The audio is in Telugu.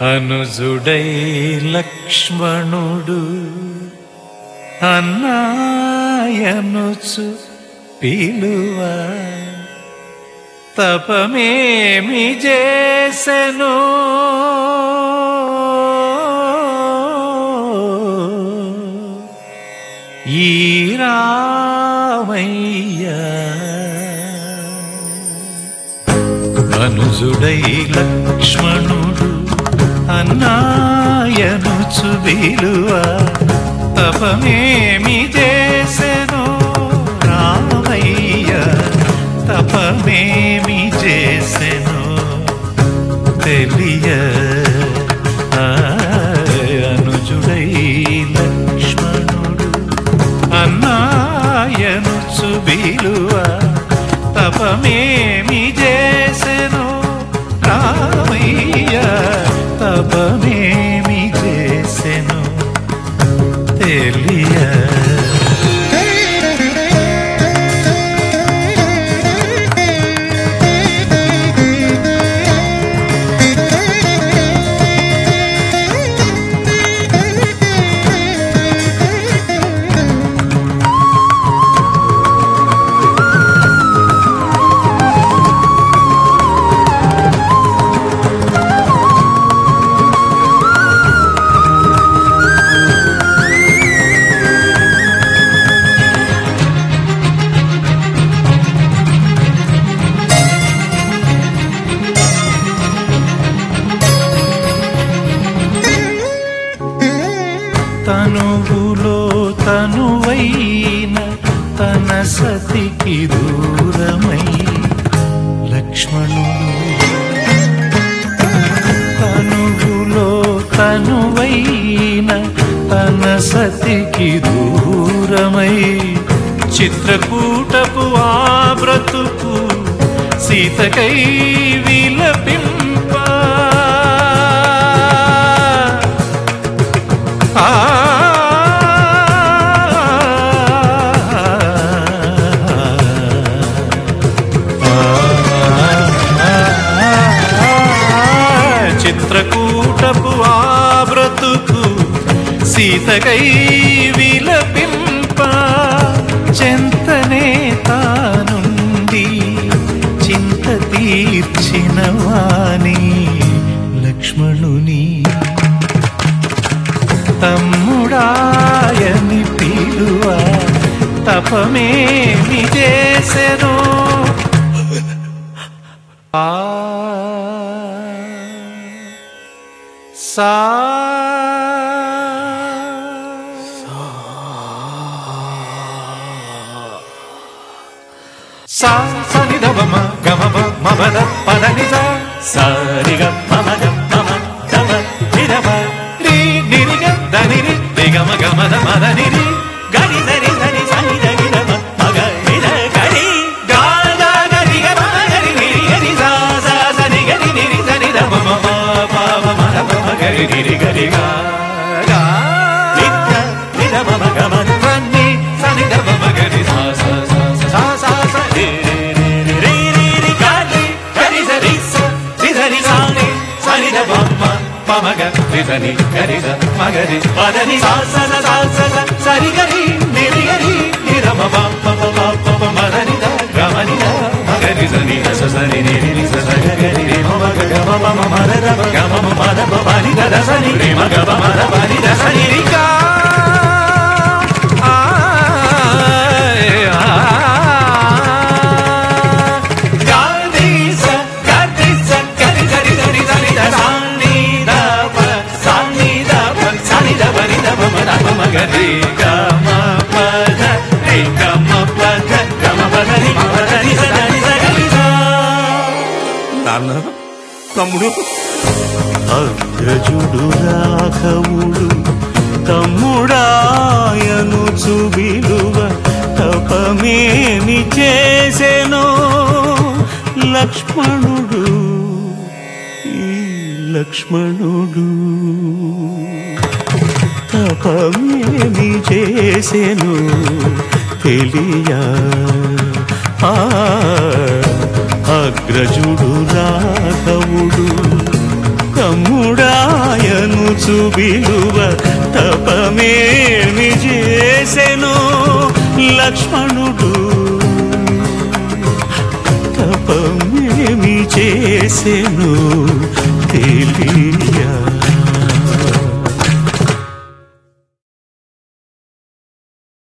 అనుజుడై లక్ష్మణుడు అన్నాయనుచు పిలువ తపమేమి చేసెను ఈ రామయ్య అనుజుడై లక్ష్మణుడు అన్నాయనుచు విలువ తపమేమి చేసెను రామయ్య తపమేమి చేసెను తెలియ ఆ, అనుజుడై లక్ష్మణుడు అన్నాయనుచు విలువ తపమేమి చేసెను రామయ్య తపమేమి చేసెను తెలియ తనువులో తనువైన తన సతికి దూరమై లక్ష్మణుడు తనువులో తనువైన తన సతికి దూరమై చిత్రకూటపు ఆ బ్రతుకు సీతకై విలపింప ఆ చిత్రకూటపు ఆ బ్రతుకు సీతకై విలపింప చెంతనే తానుండి చింత తీర్చిన వాణి లక్ష్మణుని తమ్ముడాయని పిలువ తపమేమి చేసెను ఆ సా సా సని దమ గమ మమద పదని సా సారిగ మమద మమ దమ నిరమ రి నిరిగ దని రి గమ గమ ద మద నిరి గరి సరి సరి సని దగి దమ మగ నిర గరి గా గా గరి గ మ గరి నిరి గరి సా సా సని గరి నిరి సని ద మ మ మ ప మ మ ద మ గరి నిరి గరి గా గా నిత్య నిర మమ గమ సని సని ద మ మ గరి సా సా సా సా సా సా రి రి రి రి రి రి గరి గరి సరి స రి సరి సాని సని ద బమ్మ పమ గ రి సని గరి స మ గరి పదని సా స స సా స స సరి గరి నిరి గరి నిర మమ ప ప ప ప ప మ ద ని ద గ మ ని ద మ గరి సని ద స సని ని రి ని స స గ గరి రి మ మ గ గ మ మ మ మ ద ద మ గ మ మ మ ద ప ప ని ద ద స ని రి మ గ ప మ ద ప ని ద స ని రి గా ఆ ఆ గాది స గాది స గరి గరి గరి గరి ద స ని ద ప స ని ద ప స ని ద ప ని ద ప మ ద ప మ గ రి గ మ ప ద రి గ మ ప ద గ మ ప ద రి మ ప ద ని స ద ని స గ రి స నాన్న తమ్ముడు అగ్రజుడు రాఘవుడు తమ్ముడాయను చుబిలువ తపమేమి చేసెనో లక్ష్మణుడు ఈ లక్ష్మణుడు తపమేమి చేసెను తెలియ ఆ అగ్రజుడు రాఘవుడు తమ్ముడా ప్రేమించు విలువ తపమేమి చేసెను లక్ష్మణుడు తపమేమి చేసెను తెలియ